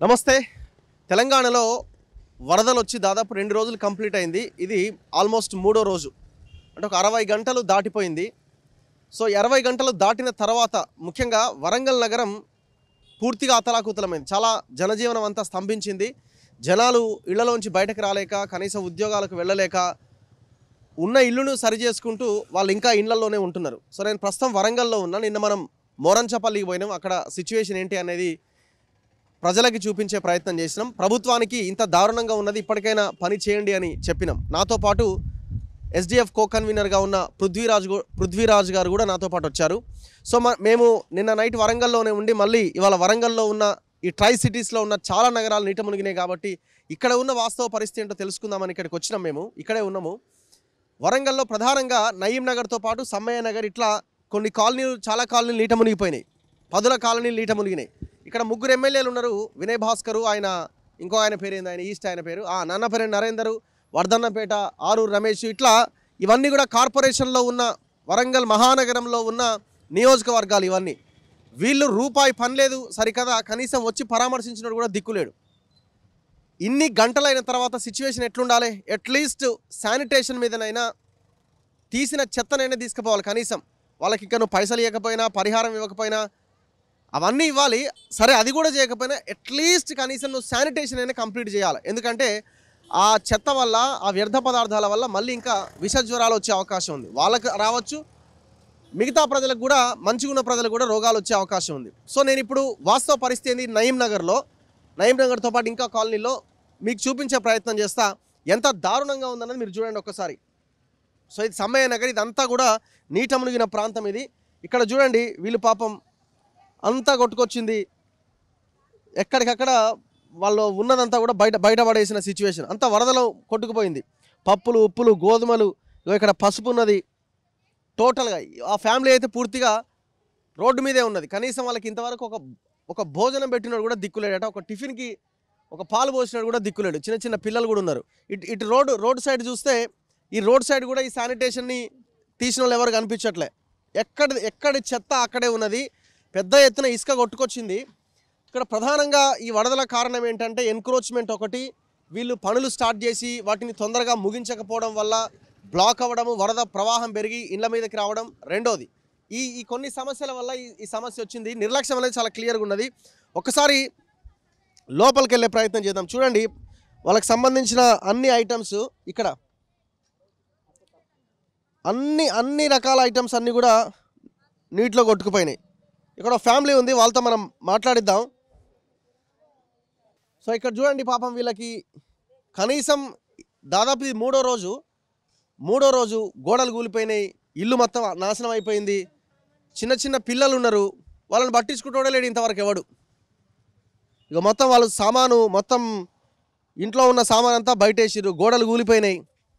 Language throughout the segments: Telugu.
నమస్తే తెలంగాణలో వరదలు వచ్చి దాదాపు రెండు రోజులు కంప్లీట్ అయింది ఇది ఆల్మోస్ట్ మూడో రోజు అంటే ఒక అరవై గంటలు దాటిపోయింది సో అరవై గంటలు దాటిన తర్వాత ముఖ్యంగా వరంగల్ నగరం పూర్తిగా అతలాకుతలమైంది చాలా జనజీవనం అంతా స్తంభించింది జనాలు ఇళ్లలోంచి బయటకు రాలేక కనీసం ఉద్యోగాలకు వెళ్ళలేక ఉన్న ఇల్లును సరి చేసుకుంటూ వాళ్ళు ఇంకా ఇళ్లలోనే ఉంటున్నారు సో నేను ప్రస్తుతం వరంగల్లో ఉన్నా నిన్న మనం మోరంచపల్లికి పోయినాం అక్కడ సిచ్యువేషన్ ఏంటి అనేది ప్రజలకి చూపించే ప్రయత్నం చేసినాం ప్రభుత్వానికి ఇంత దారుణంగా ఉన్నది ఇప్పటికైనా పని చేయండి అని చెప్పినాం నాతో పాటు ఎస్డిఎఫ్ కో కన్వీనర్గా ఉన్న పృథ్వీరాజ్ గు- పృథ్వీరాజ్ గారు కూడా నాతో పాటు వచ్చారు సో మ- మేము నిన్న నైట్ వరంగల్లోనే ఉండి మళ్ళీ ఇవాళ వరంగల్లో ఉన్న ఈ ట్రై సిటీస్లో ఉన్న చాలా నగరాలు నీట మునిగినాయి కాబట్టి ఇక్కడ ఉన్న వాస్తవ పరిస్థితి ఏంటో తెలుసుకుందామని ఇక్కడికి వచ్చినాం మేము ఇక్కడే ఉన్నాము వరంగల్లో ప్రధానంగా నయీం నగర్తో పాటు సమ్మయ్య నగర్ ఇట్లా కొన్ని కాలనీలు చాలా కాలనీలు నీట మునిగిపోయినాయి పదుల కాలనీలు నీట మునిగినాయి ఇక్కడ ముగ్గురు ఎమ్మెల్యేలు ఉన్నారు వినయ్ భాస్కరు ఆయన ఇంకో ఆయన పేరు ఏంది ఆయన ఈస్ట్ ఆయన పేరు ఆ నాన్న పేరు నరేందరు వర్ధన్నపేట ఆరూరు రమేష్ ఇట్లా ఇవన్నీ కూడా కార్పొరేషన్లో ఉన్న వరంగల్ మహానగరంలో ఉన్న నియోజకవర్గాలు ఇవన్నీ వీళ్ళు రూపాయి పని లేదు సరికదా కనీసం వచ్చి పరామర్శించినట్టు కూడా దిక్కులేడు ఇన్ని గంటలైన తర్వాత సిచ్యువేషన్ ఎట్లుండాలి అట్లీస్ట్ శానిటేషన్ మీదనైనా తీసిన చెత్తనైనా తీసుకుపోవాలి కనీసం వాళ్ళకి ఇక్కడ నువ్వు పైసలు ఇవ్వకపోయినా పరిహారం ఇవ్వకపోయినా అవన్నీ ఇవ్వాలి సరే అది కూడా చేయకపోయినా అట్లీస్ట్ కనీసం నువ్వు శానిటేషన్ అయినా కంప్లీట్ చేయాలి ఎందుకంటే ఆ చెత్త వల్ల ఆ వ్యర్థ పదార్థాల వల్ల మళ్ళీ ఇంకా విష జ్వరాలు వచ్చే అవకాశం ఉంది వాళ్ళకి రావచ్చు మిగతా ప్రజలకు కూడా మంచిగా ఉన్న ప్రజలకు కూడా రోగాలు వచ్చే అవకాశం ఉంది సో నేను ఇప్పుడు వాస్తవ పరిస్థితి ఏంది నయీం నగర్లో నయీం నగర్తో పాటు ఇంకా కాలనీలో మీకు చూపించే ప్రయత్నం చేస్తా ఎంత దారుణంగా ఉందన్నది మీరు చూడండి ఒక్కసారి సో ఇది సమ్మయ్య నగర్ ఇదంతా కూడా నీట మునిగిన ప్రాంతం ఇది ఇక్కడ చూడండి వీళ్ళు పాపం అంతా కొట్టుకొచ్చింది ఎక్కడికక్కడ వాళ్ళు ఉన్నదంతా కూడా బయట బయట పడేసిన సిచ్యువేషన్ అంతా వరదలో కొట్టుకుపోయింది పప్పులు ఉప్పులు గోధుమలు ఇగో ఇక్కడ పసుపు ఉన్నది టోటల్గా ఆ ఫ్యామిలీ అయితే పూర్తిగా రోడ్డు మీదే ఉన్నది కనీసం వాళ్ళకి ఇంతవరకు ఒక ఒక భోజనం పెట్టినాడు కూడా దిక్కులేడట ఒక టిఫిన్కి ఒక పాలు పోసినాడు కూడా దిక్కులేడు చిన్న చిన్న పిల్లలు కూడా ఉన్నారు ఇటు ఇటు రోడ్డు రోడ్ సైడ్ చూస్తే ఈ రోడ్ సైడ్ కూడా ఈ శానిటేషన్ని తీసిన వాళ్ళు ఎవరు కనిపించట్లే ఎక్కడ ఎక్కడి చెత్త అక్కడే ఉన్నది పెద్ద ఎత్తున ఇసుక కొట్టుకొచ్చింది ఇక్కడ ప్రధానంగా ఈ వరదల కారణం ఏంటంటే ఎన్క్రోచ్మెంట్ ఒకటి వీళ్ళు పనులు స్టార్ట్ చేసి వాటిని తొందరగా ముగించకపోవడం వల్ల బ్లాక్ అవ్వడము వరద ప్రవాహం పెరిగి ఇండ్ల మీదకి రావడం రెండోది ఈ ఈ కొన్ని సమస్యల వల్ల ఈ ఈ సమస్య వచ్చింది నిర్లక్ష్యం అనేది చాలా క్లియర్గా ఉన్నది ఒకసారి లోపలికి వెళ్ళే ప్రయత్నం చేద్దాం చూడండి వాళ్ళకి సంబంధించిన అన్ని ఐటమ్స్ ఇక్కడ అన్ని అన్ని రకాల ఐటమ్స్ అన్నీ కూడా నీటిలో కొట్టుకుపోయినాయి ఇక్కడ ఒక ఫ్యామిలీ ఉంది వాళ్ళతో మనం మాట్లాడిద్దాం సో ఇక్కడ చూడండి పాపం వీళ్ళకి కనీసం దాదాపు ఇది మూడో రోజు మూడో రోజు గోడలు కూలిపోయినాయి ఇల్లు మొత్తం నాశనం అయిపోయింది చిన్న చిన్న పిల్లలు ఉన్నారు వాళ్ళని పట్టించుకుంటూ లేడు ఇంతవరకు ఎవడు ఇక మొత్తం వాళ్ళు సామాను మొత్తం ఇంట్లో ఉన్న సామాన్ అంతా బయటేసిర్రు గోడలు కూలిపోయినాయి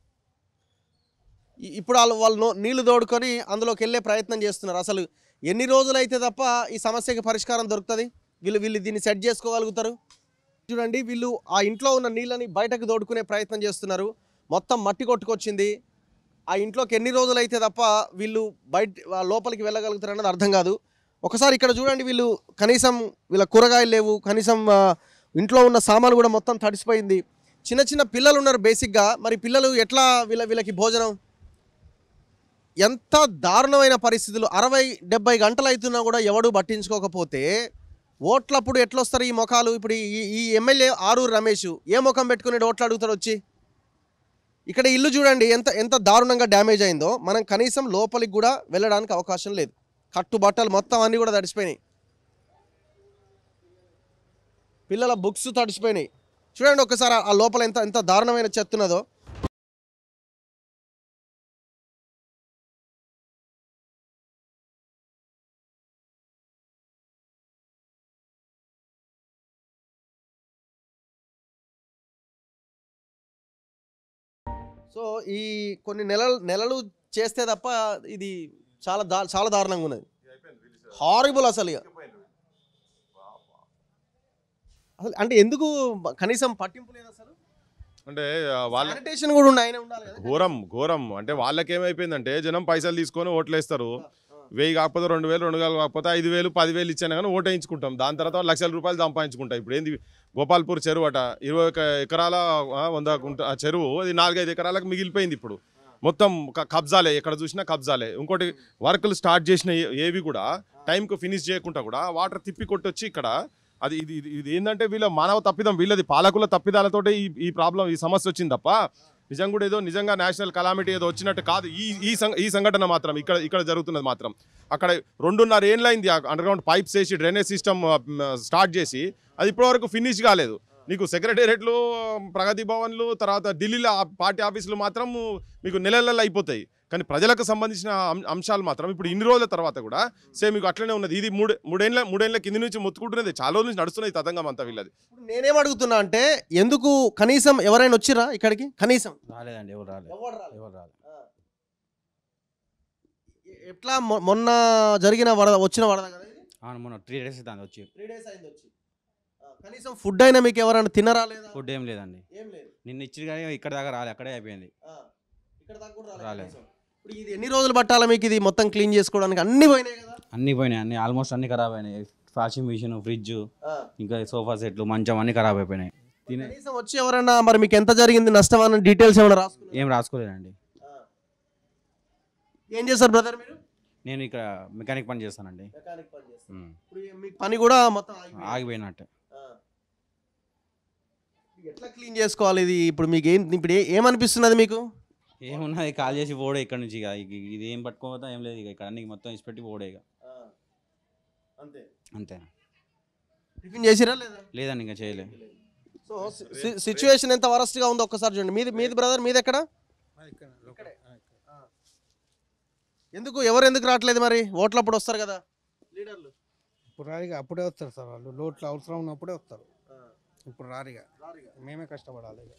ఇ- ఇప్పుడు వాళ్ళు వాళ్ళు నో- నీళ్లు తోడుకొని అందులోకి వెళ్ళే ప్రయత్నం చేస్తున్నారు అసలు ఎన్ని రోజులైతే తప్ప ఈ సమస్యకి పరిష్కారం దొరుకుతుంది వీళ్ళు వీళ్ళు దీన్ని సెట్ చేసుకోగలుగుతారు చూడండి వీళ్ళు ఆ ఇంట్లో ఉన్న నీళ్ళని బయటకు తోడుకునే ప్రయత్నం చేస్తున్నారు మొత్తం మట్టి కొట్టుకొచ్చింది ఆ ఇంట్లోకి ఎన్ని రోజులైతే తప్ప వీళ్ళు బయట ఆ లోపలికి వెళ్ళగలుగుతారు అన్నది అర్థం కాదు ఒకసారి ఇక్కడ చూడండి వీళ్ళు కనీసం వీళ్ళ కూరగాయలు లేవు కనీసం ఆ, ఇంట్లో ఉన్న సామాను కూడా మొత్తం తడిసిపోయింది చిన్న చిన్న పిల్లలు ఉన్నారు బేసిక్గా మరి పిల్లలు ఎట్లా వీళ్ళ వీళ్ళకి భోజనం ఎంత దారుణమైన పరిస్థితులు అరవై డెబ్బై గంటలు అవుతున్నా కూడా ఎవడు పట్టించుకోకపోతే ఓట్లప్పుడు ఎట్లొస్తారు ఈ ముఖాలు ఇప్పుడు ఈ ఈ ఎమ్మెల్యే ఆరూరు రమేష్ ఏ ముఖం పెట్టుకుని ఓట్లు అడుగుతాడు వచ్చి ఇక్కడ ఇల్లు చూడండి ఎంత ఎంత దారుణంగా డ్యామేజ్ అయిందో మనం కనీసం లోపలికి కూడా వెళ్ళడానికి అవకాశం లేదు కట్టు బట్టలు మొత్తం అన్నీ కూడా తడిసిపోయినాయి పిల్లల బుక్స్ తడిసిపోయినాయి చూడండి ఒకసారి ఆ లోపల ఎంత ఎంత దారుణమైన చెత్త ఉన్నదో సో ఈ కొన్ని నెలలు నెలలు చేస్తే తప్ప ఇది చాలా దా చాలా దారుణంగా ఉన్నది హారిబుల్ అసలు ఇక అసలు అంటే ఎందుకు కనీసం పట్టింపు లేదు అసలు అంటే ఆ, వాళ్ళ శానిటేషన్ కూడా ఉండి ఆయన ఉండాలి కదా ఘోరం ఘోరం అంటే వాళ్ళకి ఏమైపోయిందంటే జనం పైసలు తీసుకొని ఓట్లేస్తారు వెయ్యి కాకపోతే రెండు వేలు రెండు వేలు కాకపోతే ఐదు వేలు పదివేలు ఇచ్చాను కానీ ఓటేయించుకుంటాం దాని తర్వాత లక్షల రూపాయలు సంపాదించుకుంటాం ఇప్పుడు ఏంది గోపాల్పూర్ చెరువు అట ఇరవై ఒక ఎకరాల ఆ, వంద గుంట ఆ చెరువు అది నాలుగైదు ఎకరాలకు మిగిలిపోయింది ఇప్పుడు మొత్తం క- కబ్జాలే ఎక్కడ చూసినా కబ్జాలే ఇంకోటి వర్కులు స్టార్ట్ చేసిన ఏ- ఏవి కూడా టైంకు ఫినిష్ చేయకుండా కూడా వాటర్ తిప్పి కొట్టొచ్చి ఇక్కడ అది ఇది ఇది- ఇది ఏంటంటే వీళ్ళ మానవ తప్పిదం వీళ్ళది పాలకుల తప్పిదాలతోటే ఈ ఈ ప్రాబ్లం ఈ సమస్య వచ్చింది తప్ప నిజంగా కూడా ఏదో నిజంగా నేషనల్ కలామిటీ ఏదో వచ్చినట్టు కాదు ఈ ఈ సం- ఈ సంఘటన మాత్రం ఇక్కడ ఇక్కడ జరుగుతున్నది మాత్రం అక్కడ రెండున్నర ఏళ్ళైంది అండర్ గ్రౌండ్ పైప్స్ వేసి డ్రైనేజ్ సిస్టమ్ స్టార్ట్ చేసి అది ఇప్పటివరకు ఫినిష్ కాలేదు నీకు సెక్రటేరియట్లు ప్రగతి భవన్లు తర్వాత ఢిల్లీలో ఆ పార్టీ ఆఫీసులు మాత్రం మీకు నెలలలో అయిపోతాయి కానీ ప్రజలకు సంబంధించిన అం- అంశాలు మాత్రం ఇప్పుడు ఇన్ని రోజుల తర్వాత కూడా సేమ్ మీకు అట్లనే ఉన్నది ఇది మూడు మూడేళ్ళ మూడేళ్ళ కింది నుంచి మొత్తుకుంటున్నది చాలా రోజుల నుంచి నడుస్తున్నది తతంగం అంతా వీళ్ళది ఇప్పుడు నేనేం అడుగుతున్నా అంటే ఎందుకు కనీసం ఎవరైనా వచ్చిరా ఇక్కడికి కనీసం రాలేదండి ఎవరు రాలేదు ఎవరు రాలేదు ఎ- ఎట్లా మొ- మొన్న జరిగిన వరద వచ్చిన వరద కదా ఇది అవును మొన్న త్రీ డేస్ దాని వచ్చి త్రీ డేస్ అయింది వచ్చి ఆ, కనీసం ఫుడ్ అయినా మీకు ఎవరైనా తినరా లేదా ఫుడ్ ఏం లేదండి ఏం లేదు నిన్న ఇచ్చి కానీ ఇక్కడ దాకా రాలే అక్కడే అయిపోయింది ఆ, ఇక్కడ దాకా కూడా రాలేదు రాలేదు. కనీసం. ఇప్పుడు ఇది ఎన్ని రోజులు పట్టాలా మీకు ఇది మొత్తం క్లీన్ చేసుకోవడానికి అన్ని పోయినాయి కదా అన్నీ పోయినాయి అన్ని ఆల్మోస్ట్ అన్ని ఖరాబ్ అయినాయి వాషింగ్ మిషన్ ఫ్రిడ్జ్ ఆ, ఇంకా సోఫా సెట్లు మంచం అన్ని ఖరాబ్ అయిపోయినాయి తినే కనీసం వచ్చి ఎవరైనా మరి మీకు ఎంత జరిగింది నష్టం అన్న డీటెయిల్స్ ఏమైనా రాసుకున్నారు ఏం రాసుకోలేదండి ఏం చేస్తారు బ్రదర్ మీరు నేను ఇక్కడ మెకానిక్ పని చేస్తానండి మెకానిక్ పని చేస్తారు ఉమ్. ఇప్పుడు ఈ- మీకు పని కూడా మొత్తం ఆగిపోయింది. ఆగిపోయినట్టే ఆ. ఎట్లా క్లీన్ చేసుకోవాలి ఇది ఇప్పుడు మీకు ఏం ఇప్పుడు ఏ- ఏమనిపిస్తున్నది మీకు ఏమున్నది కాల్ చేసి పోడే ఇక్కడ నుంచి ఇక ఇక ఇది ఏం పట్టుకోవద్దా ఏం లేదు ఇక ఇక్కడ అన్ని మొత్తం ఇసి పెట్టి పోడే ఇక అంతే అంతే టిఫిన్ చేసిరా లేదా లేదండి ఇంకా చేయలే సో సిచ్యువేషన్ ఎంత వరస్ట్ గా ఉందో ఒక్కసారి చూడండి మీది మీది బ్రదర్ మీది ఎక్కడ ఎందుకు ఎవరు ఎందుకు రావట్లేదు మరి ఓట్లప్పుడు వస్తారు కదా లీడర్లు ఇప్పుడు రారిగా అప్పుడే వస్తారు సార్ వాళ్ళు లోట్లు అవసరం ఉన్నప్పుడే వస్తారు ఇప్పుడు రారిగా మేమే కష్టపడాలి ఇక.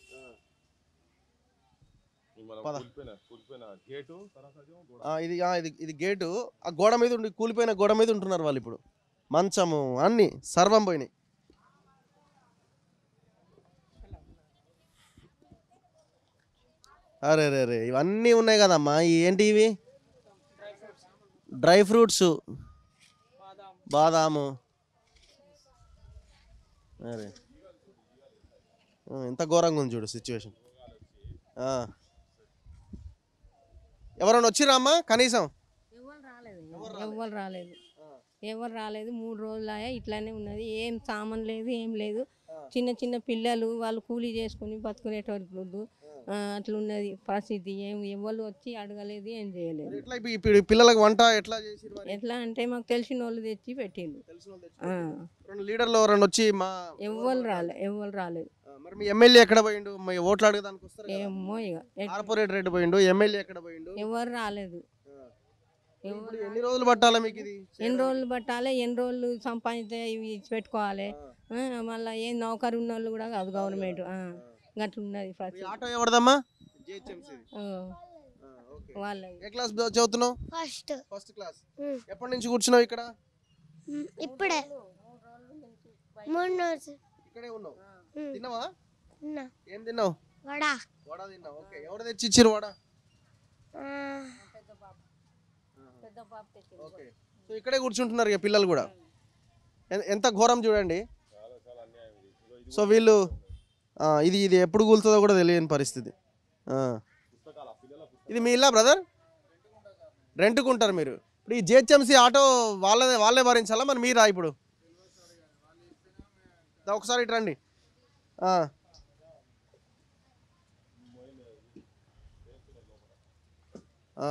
పద. గేటు ఆ, ఇది ఆ, ఇది ఇది గేటు ఆ గోడ మీద ఉండి కూలిపోయిన గోడ మీద ఉంటున్నారు వాళ్ళు ఇప్పుడు మంచము అన్ని సర్వం పోయినాయి అరే రే రే ఇవన్నీ ఉన్నాయి కదమ్మా ఈ ఏంటి ఇవి డ్రై ఫ్రూట్స్ బాదాము అరే ఆ, ఎంత ఘోరంగా ఉంది చూడు సిచ్యువేషన్ ఎవరైనా వచ్చిరా అమ్మా కనీసం ఎవరు రాలేదు ఎవరు రాలేదు ఎవరు రాలేదు మూడు రోజులు ఆయా ఇట్లానే ఉన్నది ఏం సామాన్ లేదు ఏం లేదు చిన్న చిన్న పిల్లలు వాళ్ళు కూలీ చేసుకుని బతుకునేటోళ్ళు ఆ, అట్లా ఉన్నది పరిస్థితి ఏం ఎవరు వచ్చి అడగలేదు ఏం చేయలేదు మరి ఎట్లా ఇప్పుడు- ఇప్పుడు పిల్లలకు వంట ఎట్లా చేసిరు మరి? ఎట్లా అంటే మాకు తెలిసిన వాళ్ళు తెచ్చి పెట్టిండు తెలిసిన వాళ్ళు తెచ్చి ఆ, రెండు లీడర్లు ఎవరైనా వచ్చి మా ఎవరు రాలే ఎవరు రాలేదు ఆ, మరి మీ ఎమ్మెల్యే ఎక్కడ పోయిండు మీ ఓట్లు అడగడానికి వస్తారు కదా. ఏమో ఇక ఎట్- కార్పొరేటర్ రెడ్డి పోయిండు ఎమ్మెల్యే ఎక్కడ పోయిండు ఎవరు రాలేదు ఆ. ఎవరు ఇప్పుడు ఎన్ని రోజులు పట్టాలా మీకు ఇది ఎన్ని రోజులు పట్టాలి ఎన్ని రోజులు సంపాదించే ఇవి ఇచ్చి పెట్టుకోవాలి ఆ, మళ్ళా ఏం నౌకరు ఉన్న వాళ్ళు కూడా కాదు గవర్నమెంట్ గట్ల ఉన్నది ఈ పరిస్థితి ఆటో ఎవరిదమ్మా ఆ, వాళ్ళవి ఏ క్లాస్ చదువుతున్నావు ఫస్ట్ ఫస్ట్ క్లాస్ ఉమ్. ఎప్పటి నుంచి కూర్చున్నావు ఇక్కడ ఉమ్, ఇప్పుడే మూడు రోజు ఇక్కడే ఉన్నావు ఉమ్, తిన్నావా తిన్నా. ఏం తిన్నావు వడా వడ తిన్నావు ఓకే ఎవరు తెచ్చి ఇచ్చిర్రు వడ ఆ, ఓకే సో ఇక్కడే కూర్చుంటున్నారు ఇక పిల్లలు కూడా ఎ- ఎంత ఘోరం చూడండి సో వీళ్ళు ఆ, ఇది ఇది ఎప్పుడు కూలుతుందో కూడా తెలియని పరిస్థితి ఆ. ఇది మీ ఇల్లా బ్రదర్ రెంట్కుంటారు మీరు ఇప్పుడు ఈ జిహెచ్ఎంసీ ఆటో వాళ్ళదే వాళ్ళే భరించాలా మరి మీరా ఇప్పుడు దా ఒకసారి ఇటు రండి ఆ. ఆ.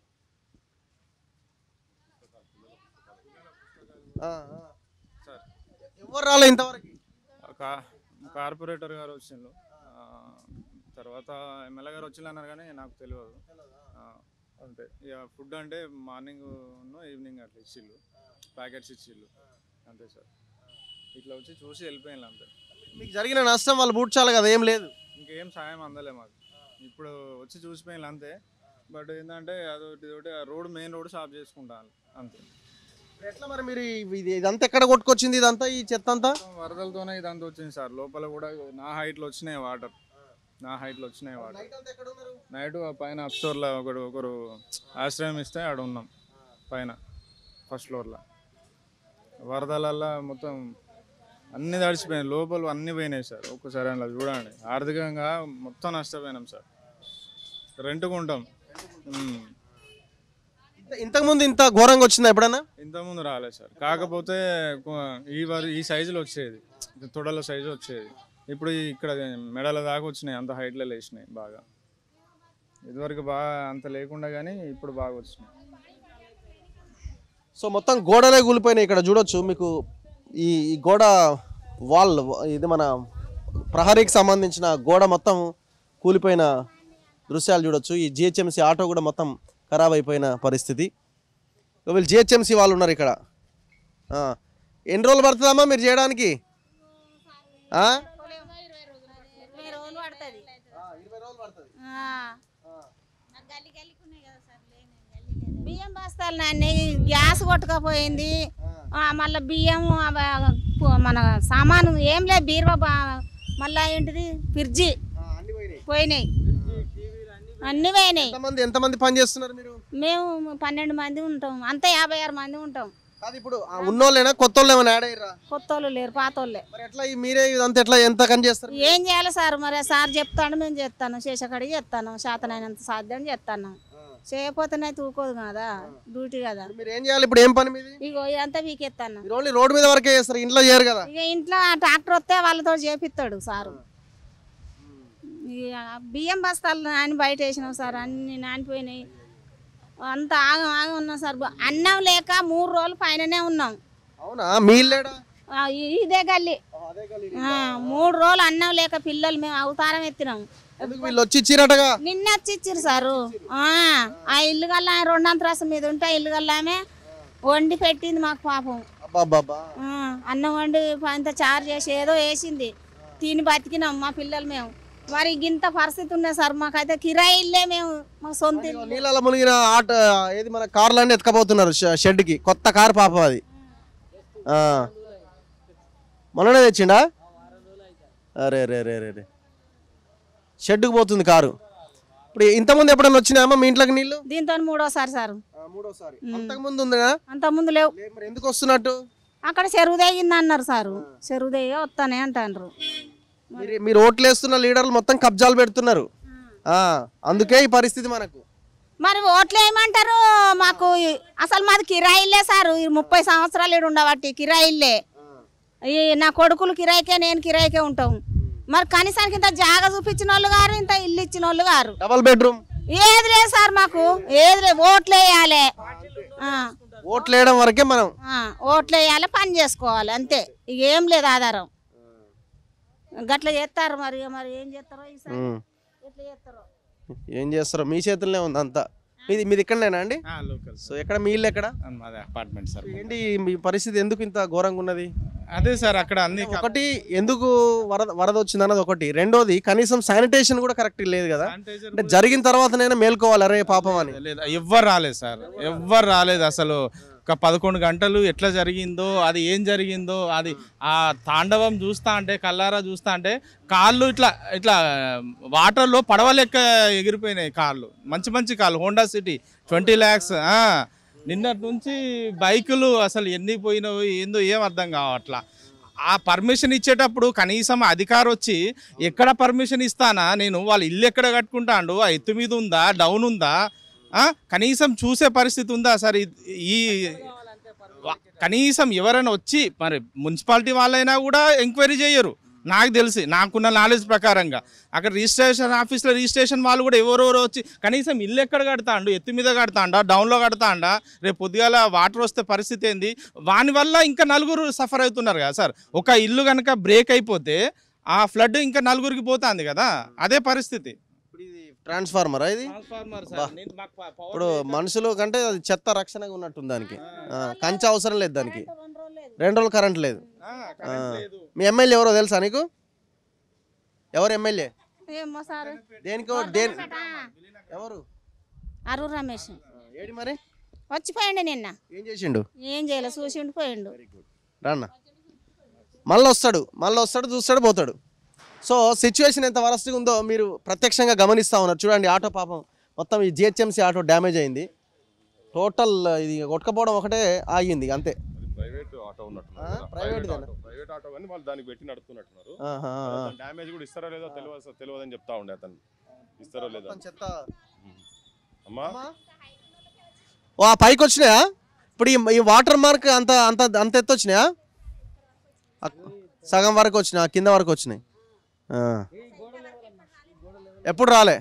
ఆ, ఆ. ఎవరు రాలే ఇంతవరకు కా- కార్పొరేటర్ గారు వచ్చిండ్రు ఆ, తర్వాత ఎమ్మెల్యే గారు వచ్చిండ్రు అన్నారు కానీ నాకు తెలియదు ఆ, అంతే ఇక ఫుడ్ అంటే మార్నింగ్ ఈవినింగ్ అట్లా ఇచ్చిళ్ళు ప్యాకెట్స్ ఇచ్చిళ్ళు అంతే సార్ ఇట్లా వచ్చి చూసి వెళ్ళిపోయిండ్రు అంతే మీకు జరిగిన నష్టం వాళ్ళు పూడ్చాలి కదా ఏం లేదు ఇంకేం సాయం అందలే మాకు ఇప్పుడు వచ్చి చూసిపోయిండ్రు అంతే బట్ ఏంటంటే అదొకటి ఇదొకటి రోడ్ మెయిన్ రోడ్ సాఫ్ చేసుకుంటాను అంతే ఎట్లా మరి మీరు ఇది ఇదంతా ఎక్కడ కొట్టుకొచ్చింది ఇదంతా ఈ చెత్త అంతా వరదలతోనే ఇదంతా వచ్చింది సార్ లోపల కూడా నా హైట్లో వచ్చినాయి వాటర్ నా హైట్లో వచ్చినాయి వాటర్ నైట్ ఆ పైన అప్ స్టోర్లో ఒకడు ఒకరు ఆశ్రయం ఇస్తే ఆడ ఉన్నాం పైన ఫస్ట్ ఫ్లోర్లో వరదలల్లో మొత్తం అన్ని తడిచిపోయినాయి లోపల అన్ని పోయినాయి సార్ ఒక్కసారి అలా చూడండి ఆర్థికంగా మొత్తం నష్టపోయినాం సార్ రెంట్కు ఉంటాం ఉమ్. ఇంత- ఇంతకుముందు ఇంత ఘోరంగా వచ్చిందా ఎప్పుడన్నా ఇంతకుముందు రాలేదు సార్ కాకపోతే కొ- ఈ వర ఈ సైజులో వచ్చేది తొడల సైజు వచ్చేది ఇప్పుడు ఈ ఇక్కడ మెడల దాకా వచ్చినాయి అంత హైట్లో లేచినాయి బాగా ఇదివరకు బాగా అంత లేకుండా కానీ ఇప్పుడు బాగా వచ్చినాయి సో మొత్తం గోడలే కూలిపోయినాయి ఇక్కడ చూడొచ్చు మీకు ఈ ఈ గోడ వాల్ ఇది మన ప్రహరీకి సంబంధించిన గోడ మొత్తం కూలిపోయిన దృశ్యాలు చూడొచ్చు ఈ జిహెచ్ఎంసీ ఆటో కూడా మొత్తం ఖరాబ్ అయిపోయిన పరిస్థితి ఇక వీళ్ళు జిహెచ్ఎంసీ వాళ్ళు ఉన్నారు ఇక్కడ ఆ. ఎన్ని రోజులు పడుతుందమ్మా మీరు చేయడానికి ఆ? ఇరవై రోజులు పడుతుంది బియ్యం బస్తాలు నాన్ని గ్యాస్ కొట్టుకపోయింది మళ్ళీ బియ్యం అవ- పు- మన సామాను ఏం లేదు బీరువా బా- మళ్ళా ఏంటిది ఫ్రిడ్జి పోయినాయి అన్ని పోయినాయి ఎంతమంది ఎంతమంది పని చేస్తున్నారు మీరు మేము పన్నెండు మంది ఉంటాం అంతా యాభై ఆరు మంది ఉంటాం కాదు ఇప్పుడు ఆ ఉన్నోళ్ళేనా కొత్త వాళ్ళు ఏమైనా యాడ్ అయ్యారా కొత్త వాళ్ళు లేరు పాత వాళ్ళే మరి ఎట్లా ఈ మీరే ఇదంతా ఎట్లా ఎంత పని చేస్తారు ఏం చేయాలి సార్ మరి సార్ చెప్తాడు మేము చేస్తాను చేసేకాడికి చేస్తాను శాతనైనంత సాధ్యం చేస్తాను చేయకపోతేనే తూకోదు కదా డ్యూటీ కదా మీరు ఏం చేయాలి ఇప్పుడు ఏం పని మీది ఇగో ఇదంతా వీకెత్తాను మీరు ఓన్లీ రోడ్ మీద వరకే చేస్తారు ఇంట్లో చేయరు కదా ఇక ఇంట్లో ట్రాక్టర్ వస్తే వాళ్ళతో చేపిస్తాడు సారు ఇక బియ్యం బస్తాలు నాని బయట వేసినాం సార్ అన్ని నానిపోయినాయి అంత ఆగం ఆగం ఉన్నాం సార్ అన్నం లేక మూడు రోజులు పైననే ఉన్నాం అవునా మీ ఇల్లేడా ఆ, ఇ- ఇదే గల్లి ఆ, మూడు రోజులు అన్నం లేక పిల్లలు మేము అవతారం ఎత్తినాం ఎందుకు వీళ్ళు వచ్చి ఇచ్చిరటగా నిన్న వచ్చి ఇచ్చిర్రు సారు ఆ, ఆ ఇల్లు గల్లా రెండంతరాసం మీద ఉంటే ఆ ఇల్లు గల్లామే వండి పెట్టింది మాకు పాపం అబ్బాబ్బా ఆ, అన్నం వండి అంత చారు చేసి ఏదో వేసింది తిని బతికినాం మా పిల్లలు మేము మరి ఇంత పరిస్థితి ఉన్నాయి సార్ మాకైతే కిరాయి ఇల్లే మేము మా సొంత ఇల్లు నీళ్ళలో మునిగిన ఆట ఏది మన కార్లు అన్ని ఎత్తుకపోతున్నారు షె- షెడ్కి కొత్త కారు పాపం అది ఆ. మొన్ననే తెచ్చిండా అరే రే రే రే రే షెడ్కి పోతుంది కారు ఇప్పుడు ఇంతకుముందు ఎప్పుడైనా వచ్చినాయమ్మా మీ ఇంట్లోకి నీళ్ళు దీంతో మూడోసారి సార్ మూడోసారి ఉమ్. అంతకుముందు ఉందా అంత ముందు లేవు మరి ఎందుకు వస్తున్నట్టు అక్కడ చెరువు తెగింది అన్నారు సారు చెరువు తెగి వస్తానే అంటారు మీరు మీరు ఓట్లు వేస్తున్న లీడర్లు మొత్తం కబ్జాలు పెడుతున్నారు ఆ, అందుకే ఈ పరిస్థితి మనకు మరి ఓట్లు ఏమంటారు మాకు ఈ- అసలు మాది కిరాయిల్లే సారు ఈ ముప్పై సంవత్సరాలు ఈడ ఉండబట్టి కిరాయిల్లే ఈ నా కొడుకులు కిరాయికే నేను కిరాయికే ఉంటాం మరి కనీసానికి ఇంత జాగా చూపించిన వాళ్ళు గారు ఇంత ఇల్లు ఇచ్చిన వాళ్ళు గారు డబల్ బెడ్రూమ్ ఏది లేదు సార్ మాకు ఏది లేదు ఓట్లు వేయాలి ఆ, ఓట్లు వేయడం వరకే మనం ఆ, ఓట్లు వేయాలి పని చేసుకోవాలి అంతే ఇక ఏం లేదు ఆధారం గట్ల చేస్తారు మరి ఇక మరి ఏం చేస్తారో ఈసారి ఉమ్. ఎట్లా చేస్తారో ఏం చేస్తారో మీ చేతుల్లోనే ఉంది అంతా మీది మీది ఇక్కడనేనా అండి లోకల్ సో ఎక్కడ మీ ఇల్లు ఎక్కడ మాది అపార్ట్మెంట్ సార్ ఏంటి మీ పరిస్థితి ఎందుకు ఇంత ఘోరంగా ఉన్నది అదే సార్ అక్కడ అన్ని ఒకటి ఎందుకు వరద వరద వచ్చింది అన్నది ఒకటి రెండోది కనీసం శానిటేషన్ కూడా కరెక్ట్ లేదు కదా అంటే జరిగిన తర్వాతనైనా మేల్కోవాలి అరే పాపం అని లేదు ఎవ్వరు రాలేదు సార్ ఎవ్వరు రాలేదు అసలు ఒక పదకొండు గంటలు ఎట్లా జరిగిందో అది ఏం జరిగిందో అది ఆ తాండవం చూస్తా అంటే కల్లారా చూస్తా అంటే కాళ్ళు ఇట్లా ఇట్లా వాటర్లో పడవ లెక్క ఎగిరిపోయినాయి కాళ్ళు మంచి మంచి కాళ్ళు హోండా సిటీ ట్వంటీ ల్యాక్స్ నిన్నటి నుంచి బైకులు అసలు ఎన్ని పోయినావు ఏందో ఏం అర్థం కావట్లా ఆ పర్మిషన్ ఇచ్చేటప్పుడు కనీసం అధికారి వచ్చి ఎక్కడ పర్మిషన్ ఇస్తానా నేను వాళ్ళ ఇల్లు ఎక్కడ కట్టుకుంటాండు ఆ ఎత్తు మీద ఉందా డౌన్ ఉందా ఆ? కనీసం చూసే పరిస్థితి ఉందా సార్ ఈ- ఈ వా- కనీసం ఎవరైనా వచ్చి మరి మున్సిపాలిటీ వాళ్ళైనా కూడా ఎంక్వైరీ చేయరు నాకు తెలిసి నాకున్న నాలెడ్జ్ ప్రకారంగా అక్కడ రిజిస్ట్రేషన్ ఆఫీస్లో రిజిస్ట్రేషన్ వాళ్ళు కూడా ఎవరెవరో వచ్చి కనీసం ఇల్లు ఎక్కడ కడతాండు ఎత్తు మీద కడతాండా డౌన్లో కడతాండా రేపు పొద్దుగాల వాటర్ వస్తే పరిస్థితి ఏంది వాని వల్ల ఇంకా నలుగురు సఫర్ అవుతున్నారు కదా సార్ ఒక ఇల్లు కనుక బ్రేక్ అయిపోతే ఆ ఫ్లడ్ ఇంకా నలుగురికి పోతుంది కదా అదే పరిస్థితి ఇప్పుడు ఇది ట్రాన్స్ఫార్మరా ఇది బా. ఇప్పుడు మనుషులు కంటే అది చెత్త రక్షణగా ఉన్నట్టుంది దానికి ఆ, కంచె అవసరం లేదు దానికి రెండు రోజులు కరెంట్ లేదు ఆ. మీ ఎమ్మెల్యే ఎవరో తెలుసా నీకు ఎవరు ఎమ్మెల్యే ఏమో సార్ దేనికో దేని ఎవరు అరువు రమేష్ ఏడి మరి వచ్చిపోయిండు నిన్న ఏం చేసిండు ఏం చేయలేదు చూసిండు పోయిండు రాన్న మళ్ళీ వస్తాడు మళ్ళీ వస్తాడు చూస్తాడు పోతాడు సో సిచ్యువేషన్ ఎంత వరస్ట్గా ఉందో మీరు ప్రత్యక్షంగా గమనిస్తూ ఉన్నారు చూడండి ఆటో పాపం మొత్తం ఈ జిహెచ్ఎంసీ ఆటో డ్యామేజ్ అయింది టోటల్ ఇది కొట్టుకపోవడం ఒకటే ఆగింది అంతే ప్రైవేట్ ఆటో ఉన్నట్టున్నారు ఆ, కదా. private ప్రైవేట్ దేనా? ఆటో ప్రైవేట్ ఆటో కానీ వాళ్ళు దానికి పెట్టి నడుపుతున్నట్టున్నారు ఆహా, ఆ. డ్యామేజ్ కూడా ఇస్తారో లేదో తెలియదు తెలియదని చెప్తా ఉండే అతను ఇస్తారో లేదో మొత్తం చెత్త అమ్మా ఓ ఆ పైకి వచ్చినాయా ఇప్పుడు ఈ ఈ వాటర్ మార్క్ అంత అంత అంత ఎత్తు వచ్చినాయా అక్- సగం వరకు వచ్చినాయి కింద వరకు వచ్చినాయి ఆ. ఎప్పుడు రాలే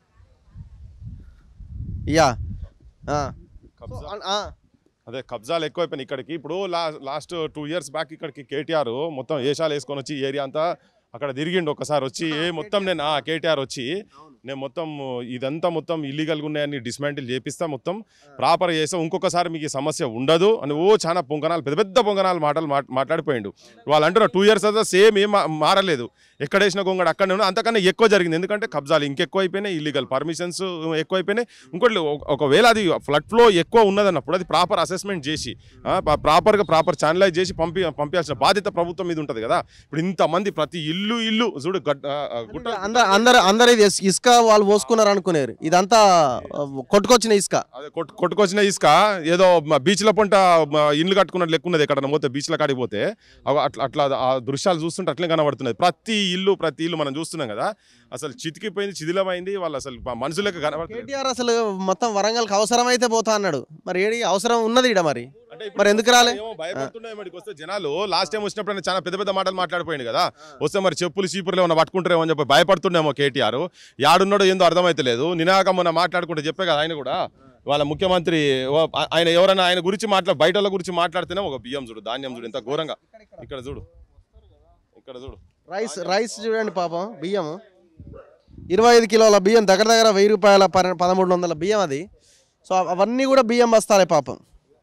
యా ఆ. కబ్జా ఆ. అదే కబ్జాలు ఎక్కువైపోయినాయి ఇక్కడికి ఇప్పుడు లా లాస్ట్ టూ ఇయర్స్ బ్యాక్ ఇక్కడికి కేటీఆర్ మొత్తం ఏషాలు వేసుకొని వచ్చి ఈ ఏరియా అంతా అక్కడ తిరిగిండు ఒకసారి వచ్చి ఏ మొత్తం నేను ఆ కేటీఆర్ వచ్చి నేను మొత్తం ఇదంతా మొత్తం ఇల్లీగల్గా ఉన్నాయని డిస్మాంటిల్ చేపిస్తా మొత్తం ప్రాపర్ చేస్తా ఇంకొకసారి మీకు ఈ సమస్య ఉండదు అని ఓ చాలా పొంగనాలు పెద్ద పెద్ద పొంగనాలు మాటలు మాట్- మాట్లాడిపోయిండు వాళ్ళు అంటున్నారు టూ ఇయర్స్ అయితే సేమ్ ఏం మా- మారలేదు ఎక్కడ వేసిన గొంగడు అక్కడనే ఉన్నా అంతకన్నా ఎక్కువ జరిగింది ఎందుకంటే కబ్జాలు ఇంకెక్కువ అయిపోయినాయి ఇల్లీగల్ పర్మిషన్స్ ఎక్కువ అయిపోయినాయి ఇంకోటి ఒక- ఒకవేళ అది ఫ్లడ్ ఫ్లో ఎక్కువ ఉన్నదన్నప్పుడు అది ప్రాపర్ అసెస్మెంట్ చేసి ప్రాపర్గా ప్రాపర్ ఛానలైజ్ చేసి పంపి పంపించాల్సిన బాధ్యత ప్రభుత్వం మీద ఉంటుంది కదా ఇప్పుడు ఇంతమంది ప్రతి ఇల్లు ఇల్లు చూడు గడ్- ఆ, ఆ, గుట్ట అందరు అందరు అందరు ఇది ఇస్- ఇసుక వాళ్ళు పోసుకున్నారు అనుకునేరు ఇదంతా ఆ, కొట్టుకొచ్చిన ఇసుక అదే కొట్టు కొట్టుకొచ్చిన ఇసుక ఏదో మ- బీచ్ల పంట మ- ఇల్లు కట్టుకున్నట్లు లెక్క ఉన్నది ఎక్కడ పోతే బీచ్ల కాడికి పోతే అగో అట్లా అట్లా ఆ దృశ్యాలు చూస్తుంటే అట్లే కనబడుతున్నది ప్రతి ఇల్లు ప్రతి ఇల్లు మనం చూస్తున్నాం కదా అసలు చితికిపోయింది చిదిలమైంది వాళ్ళు అసలు ప- మనుషులకు కనబడుతుంది కేటీఆర్ అసలు మొత్తం వరంగల్కి అవసరం అయితే పోతా అన్నాడు మరి ఏడి అవసరం ఉన్నది ఇడ మరి అంటే ఇప్పుడు మరి ఎందుకు రాలే? ఏమో భయపడుతున్నాయి మరి వస్తే జనాలు లాస్ట్ టైం వచ్చినప్పుడు ఆయన చాలా పెద్ద పెద్ద మాటలు మాట్లాడిపోయింది కదా వస్తే మరి చెప్పులు చీపుర్లు ఏమన్నా పట్టుకుంటారేమో అని చెప్పి భయపడుతుండేమో కేటీఆర్ యాడున్నాడో ఏందో అర్థమైతలేదు నినాక మొన్న మాట్లాడుకుంటే చెప్పే కదా ఆయన కూడా వాళ్ళ ముఖ్యమంత్రి ఓ- ఆ- ఆయన ఎవరైనా ఆయన గురించి మాట్లా బయట వాళ్ళ గురించి మాట్లాడితేనే ఒక బియ్యం చూడు ధాన్యం చూడు ఎంత ఘోరంగా ఇక్కడ చూడు ఇక్కడ చూడు రైస్ రైస్ చూడండి పాపం బియ్యం ఇరవై ఐదు కిలోల బియ్యం దగ్గర దగ్గర వెయ్యి రూపాయల పర- పదమూడు వందల బియ్యం అది సో అవ- అవన్నీ కూడా బియ్యం బస్తాలే పాపం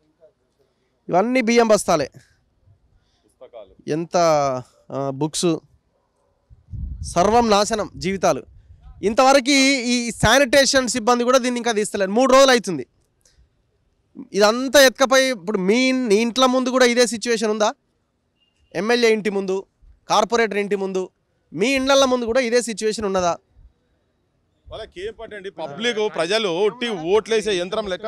ఇవన్నీ బియ్యం బస్తాలే పుస్తకాలు ఎంత బుక్స్ సర్వం నాశనం జీవితాలు ఇంతవరకు ఈ శానిటేషన్ సిబ్బంది కూడా దీన్ని ఇంకా తీస్తలేదు మూడు రోజులు అవుతుంది ఇదంతా ఎత్తుకపోయి ఇప్పుడు మీ నీ ఇంట్ల ముందు కూడా ఇదే సిచ్యువేషన్ ఉందా ఎమ్మెల్యే ఇంటి ముందు కార్పొరేటర్ ఇంటి ముందు మీ ఇండ్ల ముందు కూడా ఇదే సిచ్యువేషన్ ఉన్నదా వాళ్ళకి ఏం పట్టండి పబ్లిక్ ప్రజలు ఒట్టి ఓట్లేసే యంత్రం లెక్క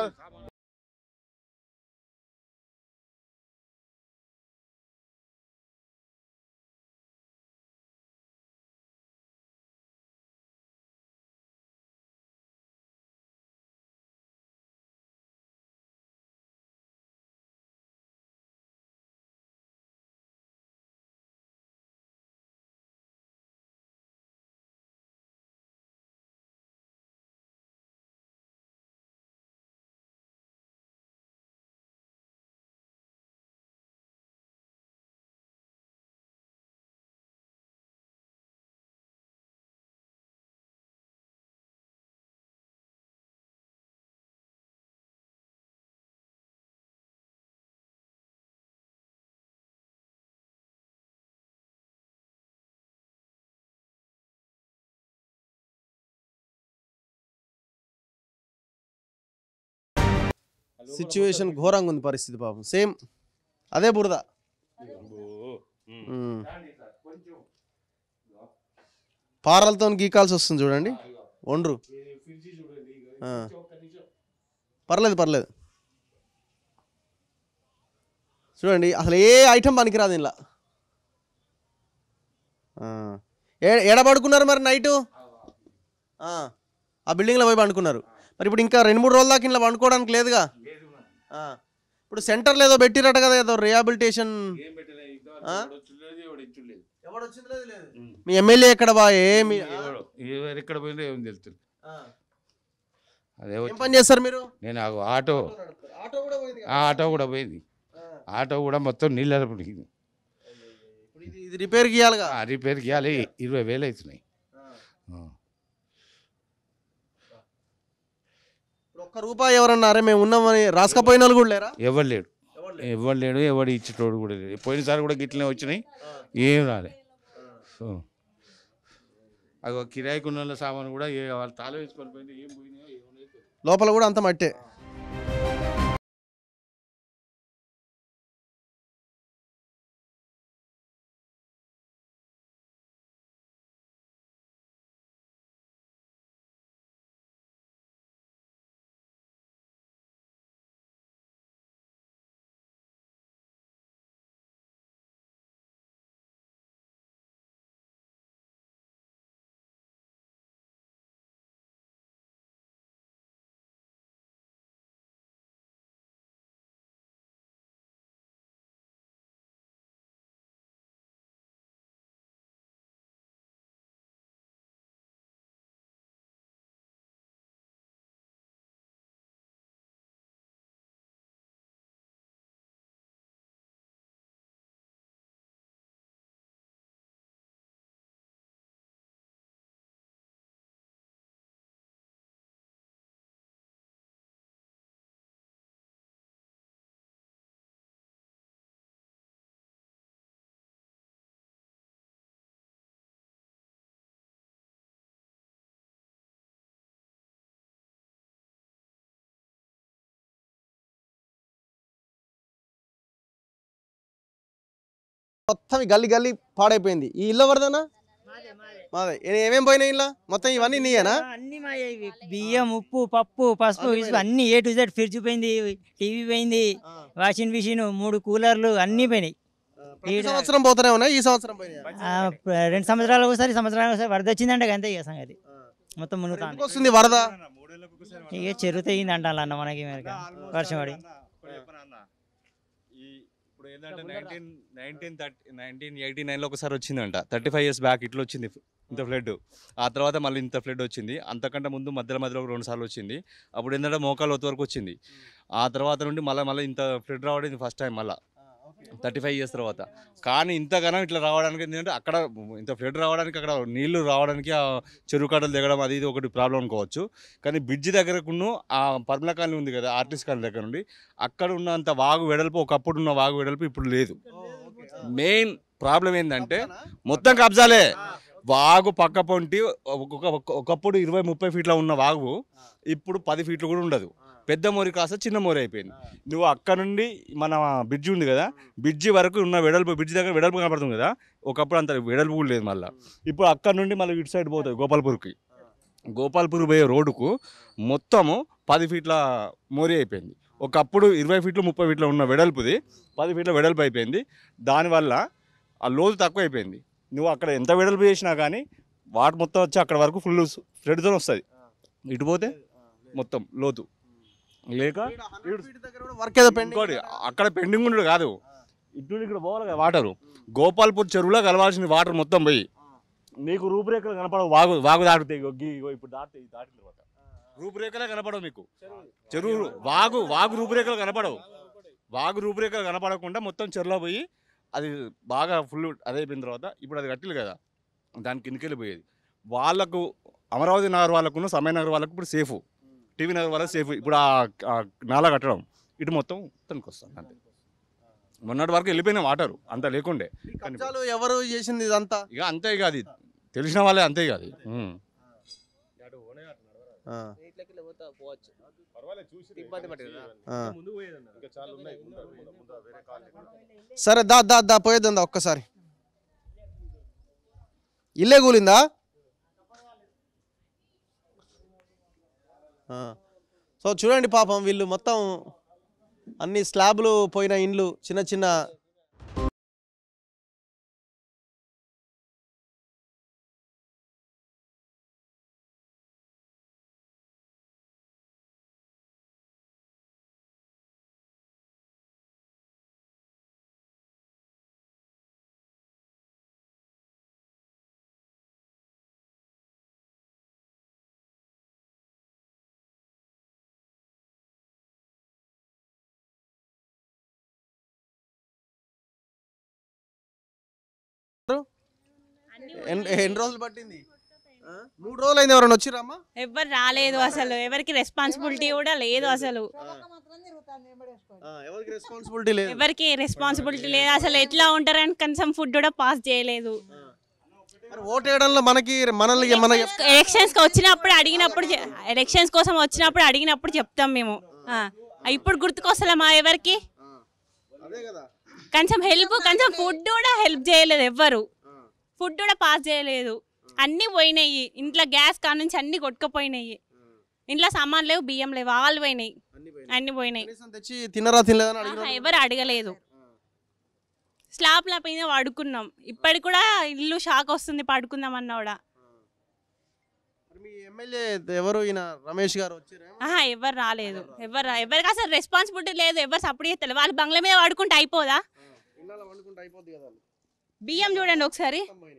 సిచ్యువేషన్ ఘోరంగా ఉంది పరిస్థితి పాపం సేమ్ అదే బురద ఉమ్. పారలతో గీకాల్సి వస్తుంది చూడండి ఒండ్రు ఆ. పర్లేదు పర్లేదు చూడండి అసలు ఏ ఐటమ్ పనికిరాదు ఇలా ఏడ పడుకున్నారు మరి నైటు ఆ ఆ బిల్డింగ్లో పోయి పండుకున్నారు మరి ఇప్పుడు ఇంకా రెండు మూడు రోజుల దాకా ఇలా పండుకోవడానికి లేదుగా ఆ. ఇప్పుడు సెంటర్లో ఏదో పెట్టిరట కదా ఏదో రిహాబిలిటేషన్ ఆ? మీ ఎమ్మెల్యే ఎక్కడ బా ఏమి ఎవరు ఎక్కడ పోయిందో ఏం తెలుస్తుంది అదే ఏం వచ్చి- పని చేస్తారు మీరు నేను ఆ ఆటో ఆటో కూడా పోయింది ఆ ఆటో కూడా పోయింది ఆటో కూడా మొత్తం నీళ్ళ పుడిగింది ఇప్పుడు ఇది ఇది రిపేర్ గీయాలిగా ఆ రిపేర్ గీయాలి ఇరవై వేలు అవుతున్నాయి ఆ. ఇప్పుడు ఒక్క రూపాయి ఎవరన్నా అరే మేము ఉన్నామని రాసుకపోయిన వాళ్ళు కూడా లేరా ఎవరు లేడు ఎవరు లేడు ఎవడు ఇచ్చేటోడు కూడా లేడు పోయినసారి కూడా గిట్లనే వచ్చినాయి ఏం రాలే సో అగో కిరాయికి ఉన్న వాళ్ళ సామాను కూడా ఏ వాళ్ళు తాళం వేసుకొని పోయింది ఏం పోయినాయో ఏం లేదు లోపల కూడా అంత మట్టే మొత్తం ఈ గల్లి గల్లి పాడైపోయింది ఈ ఇల్లు ఎవరిదన్నా మాదే ఏ- ఏమేం పోయినాయి ఇల్లు మొత్తం ఇవన్నీ నీయేనా అన్ని మాయే ఇవి. బియ్యం ఉప్పు పప్పు పసుపు అన్ని ఇసుక అన్ని ఏ టు జెడ్ ఫ్రిడ్జ్ పోయింది టీవీ పోయింది వాషింగ్ మిషన్ మూడు కూలర్లు అన్ని పోయినాయి ప్రతి ఈడ- సంవత్సరం పోతూనే ఉన్నాయి ఈ సంవత్సరం పోయినాయా? ఆ, ప- రెండు సంవత్సరాలు ఒకసారి సంవత్సరాలు ఒకసారి వరద వచ్చిందంటే అంతే ఇక సంగతి మొత్తం మునుగుతాను ఎందుకు వస్తుంది వరద ఇక చెరువు తెగింది అంటాను అన్న మనకి మరి వర్షం పడి ఈ ఇప్పుడు ఏంటంటే nineteen nineteen thirty nineteen eighty నైన్లో ఒకసారి వచ్చిందంట థర్టీ ఫైవ్ ఇయర్స్ బ్యాక్ ఇట్లా వచ్చింది ఇంత ఫ్లడ్ ఆ తర్వాత మళ్ళీ ఇంత ఫ్లడ్ వచ్చింది అంతకంటే ముందు మధ్యలో మధ్యలో ఒక రెండు సార్లు వచ్చింది అప్పుడు ఏంటంటే మోకాలు లోతు వరకు వచ్చింది ఆ తర్వాత నుండి మళ్ళీ మళ్ళీ ఇంత ఫ్లడ్ రావడం ఇది ఫస్ట్ టైం మళ్ళీ థర్టీ ఫైవ్ ఇయర్స్ తర్వాత కానీ ఇంతగానో ఇట్లా రావడానికి ఏంటంటే అక్కడ ఇంత ఫ్లడ్ రావడానికి అక్కడ నీళ్లు రావడానికి ఆ చెరువు కట్టలు దిగడం అది ఇది ఒకటి ప్రాబ్లం అనుకోవచ్చు కానీ బ్రిడ్జి దగ్గరకును ఆ పర్మల కాలనీ ఉంది కదా ఆర్టిస్ట్ కాలనీ దగ్గర నుండి అక్కడ ఉన్నంత వాగు వెడల్పు ఒకప్పుడు ఉన్న వాగు వెడల్పు ఇప్పుడు లేదు మెయిన్ ప్రాబ్లం ఏంటంటే మొత్తం కబ్జాలే వాగు పక్క పొంటి ఒక- ఒక- ఒకప్పుడు ఇరవై ముప్పై ఫీట్ల ఉన్న వాగు ఇప్పుడు పది ఫీట్లు కూడా ఉండదు పెద్ద మోరి కాస్త చిన్న మోరి అయిపోయింది నువ్వు అక్కడ నుండి మన బ్రిడ్జి ఉంది కదా బ్రిడ్జి వరకు ఉన్న వెడల్పు బ్రిడ్జి దగ్గర వెడల్పు కనపడుతుంది కదా ఒకప్పుడు అంత వెడల్పు కూడా లేదు మళ్ళీ ఇప్పుడు అక్కడ నుండి మళ్ళీ ఇటు సైడ్ పోతుంది గోపాల్పూర్కి గోపాల్పూర్ పోయే రోడ్డుకు మొత్తము పది ఫీట్ల మోరీ అయిపోయింది ఒకప్పుడు ఇరవై ఫీట్లు ముప్పై ఫీట్ల ఉన్న వెడల్పుది పది ఫీట్ల వెడల్పు అయిపోయింది దానివల్ల ఆ లోతు తక్కువ అయిపోయింది నువ్వు అక్కడ ఎంత వెడల్పు చేసినా కానీ వాటర్ మొత్తం వచ్చి అక్కడ వరకు ఫుల్ ఫ్లడ్తో వస్తుంది ఇటు పోతే మొత్తం లోతు లేక వర్క్ ఏదో పెండింగ్ ఇంకోటి అక్కడ పెండింగ్ ఉండడు కాదు ఇటు ఇక్కడ పోవాలి కదా వాటరు గోపాల్పూర్ చెరువులో కలవాల్సిన వాటర్ మొత్తం పోయి నీకు రూపురేఖలు కనపడవు వాగు వాగు దాటుతాయి ఇగో గీ- ఇగో ఇప్పుడు దాటుతాయి ఇది దాటిన తర్వాత రూపురేఖలే కనపడవు మీకు చెరువు వాగు వాగు రూపురేఖలు కనపడవు వాగు రూపురేఖలు కనపడకుండా మొత్తం చెరువులో పోయి అది బాగా ఫుల్ అదైపోయిన తర్వాత ఇప్పుడు అది కట్టిలు కదా దాని కిందకి వెళ్ళిపోయేది వాళ్ళకు అమరావతి నగర్ వాళ్ళకును సమయ నగర్ వాళ్ళకు ఇప్పుడు సేఫ్ టీవీ నగర్ వాళ్ళకి సేఫ్ ఇప్పుడు ఆ ఆ నాలా కట్టడం ఇటు మొత్తం తనకు వస్తుంది అంతే మొన్నటి వరకు వెళ్ళిపోయిన వాటరు అంత లేకుండే కానీ కబ్జాలు ఎవరు చేసింది ఇదంతా ఇక అంతే ఇక అది తెలిసిన వాళ్ళే అంతే ఇక అది ఉమ్. ఆ. ఆ. సరే దా దా దా పోయేద్దాం దా ఒక్కసారి ఇల్లే కూలిందా ఆ. సో చూడండి పాపం వీళ్ళు మొత్తం అన్ని స్లాబ్లు పోయిన ఇండ్లు చిన్న చిన్న ఎన్- ఎన్ని రోజులు పట్టింది ఆ? మూడు రోజులు అయింది ఎవరైనా వచ్చిరమ్మా ఎవరు రాలేదు అసలు ఎవరికి రెస్పాన్సిబిలిటీ కూడా లేదు అసలు ఎవరికి రెస్పాన్సిబిలిటీ లేదు ఎవరికి రెస్పాన్సిబిలిటీ లేదు అసలు ఎట్లా ఉంటారని కనీసం ఫుడ్ కూడా పాస్ చేయలేదు మరి ఓటు వేయడంలో మనకి మనల్ని మన ఎలక్షన్స్ కి వచ్చినప్పుడు అడిగినప్పుడు ఎలక్షన్స్ కోసం వచ్చినప్పుడు అడిగినప్పుడు చెప్తాం మేము ఆ, ఇప్పుడు గుర్తుకొస్తలేమా ఎవరికి అదే కదా కనీసం హెల్ప్ కనీసం ఫుడ్ కూడా హెల్ప్ చేయలేదు ఎవ్వరు ఫుడ్ కూడా పాస్ చేయలేదు అన్నీ పోయినాయి ఇంట్లో గ్యాస్ కాడ నుంచి అన్ని కొట్టుకుపోయినాయి ఇంట్లో సామాన్ లేవు బియ్యం లేవు ఆలు పోయినాయి అన్ని పోయినాయి కనీసం తెచ్చి తినరా తినలేదని ఆహా, అడిగిన ఎవరు అడగలేదు స్లాబ్ల పైన పడుకున్నాం ఇప్పటికి కూడా ఇల్లు షాక్ వస్తుంది పడుకుందాం అన్న కూడా మీ ఎమ్మెల్యే ఎవరు ఈయన రమేష్ గారు వచ్చారు ఆహా ఎవరు రాలేదు ఎవరు రా- ఎవరికి అసలు రెస్పాన్సిబిలిటీ లేదు ఎవరు సపోర్ట్ చేస్తారు వాళ్ళు బంగ్లా మీద పడుకుంటే అయిపోదా ఇన్నాళ్ళ వండుకుంటే అయిపోద్ది కదా బియ్యం చూడండి ఒకసారి